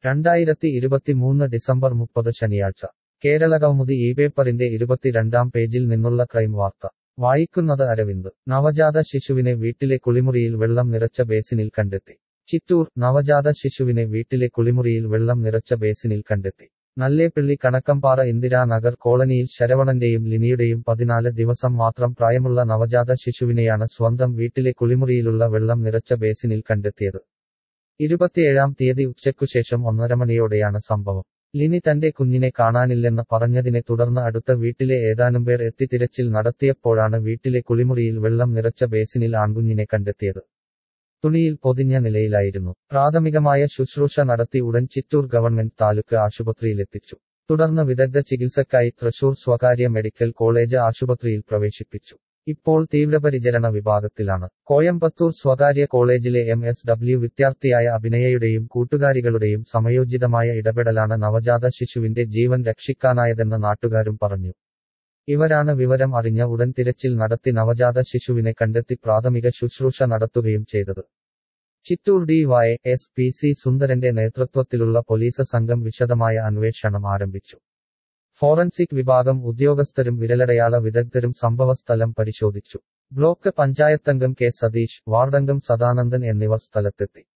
രണ്ടായിരത്തി ഇരുപത്തിമൂന്ന് ഡിസംബർ മുപ്പത് ശനിയാഴ്ച കേരളകൗമുദി ഈ പേപ്പറിന്റെ ഇരുപത്തിരണ്ടാം പേജിൽ നിന്നുള്ള ക്രൈം വാർത്ത വായിക്കുന്നത് അരവിന്ദ് നവജാത ശിശുവിനെ വീട്ടിലെ കുളിമുറിയിൽ വെള്ളം നിറച്ച ബേസിനിൽ കണ്ടെത്തി ചിറ്റൂർ നവജാത ശിശുവിനെ വീട്ടിലെ കുളിമുറിയിൽ വെള്ളം നിറച്ച ബേസിനിൽ കണ്ടെത്തി നല്ലേപ്പിള്ളി കണക്കമ്പാറ ഇന്ദിരാനഗർ കോളനിയിൽ ശരവണന്റെയും ലിനിയുടെയും പതിനാല് ദിവസം മാത്രം പ്രായമുള്ള നവജാത ശിശുവിനെയാണ് സ്വന്തം വീട്ടിലെ കുളിമുറിയിലുള്ള വെള്ളം നിറച്ച ബേസിനിൽ കണ്ടെത്തിയത് ഇരുപത്തിയേഴാം തീയതി ഉച്ചയ്ക്കുശേഷം ഒന്നര മണിയോടെയാണ് സംഭവം ലിനി തന്റെ കുഞ്ഞിനെ കാണാനില്ലെന്ന് പറഞ്ഞതിനെ തുടർന്ന് അടുത്ത വീട്ടിലെ ഏതാനും പേർ എത്തി തിരച്ചിൽ നടത്തിയപ്പോഴാണ് വീട്ടിലെ കുളിമുറിയിൽ വെള്ളം നിറച്ച ബേസിനിൽ ആൺകുഞ്ഞിനെ കണ്ടെത്തിയത് തുണിയിൽ പൊതിഞ്ഞ നിലയിലായിരുന്നു പ്രാഥമികമായ ശുശ്രൂഷ നടത്തി ഉടൻ ചിറ്റൂർ ഗവൺമെന്റ് താലൂക്ക് ആശുപത്രിയിലെത്തിച്ചു തുടർന്ന് വിദഗ്ധ ചികിത്സക്കായി തൃശൂർ സ്വകാര്യ മെഡിക്കൽ കോളേജ് ആശുപത്രിയിൽ പ്രവേശിപ്പിച്ചു ഇപ്പോൾ തീവ്രപരിചരണ വിഭാഗത്തിലാണ് കോയമ്പത്തൂർ സ്വകാര്യ കോളേജിലെ എം എസ് ഡബ്ല്യു വിദ്യാർത്ഥിയായ അഭിനയയുടെയും കൂട്ടുകാരികളുടെയും സമയോചിതമായ ഇടപെടലാണ് നവജാത ശിശുവിന്റെ ജീവൻ രക്ഷിക്കാനായതെന്ന് നാട്ടുകാരും പറഞ്ഞു ഇവരാണ് വിവരം അറിഞ്ഞ ഉടൻ തിരച്ചിൽ നടത്തി നവജാത ശിശുവിനെ കണ്ടെത്തി പ്രാഥമിക ശുശ്രൂഷ നടത്തുകയും ചെയ്തത് Chittur D Y S P C സുന്ദരന്റെ നേതൃത്വത്തിലുള്ള പോലീസ് സംഘം വിശദമായ അന്വേഷണം ആരംഭിച്ചു ഫോറൻസിക് വിഭാഗം ഉദ്യോഗസ്ഥരും വിരലടയാള വിദഗ്ധരും സംഭവസ്ഥലം പരിശോധിച്ചു ബ്ലോക്ക് പഞ്ചായത്തംഗം കെ സതീഷ് വാർഡംഗം സദാനന്ദൻ എന്നിവർ സ്ഥലത്തെത്തി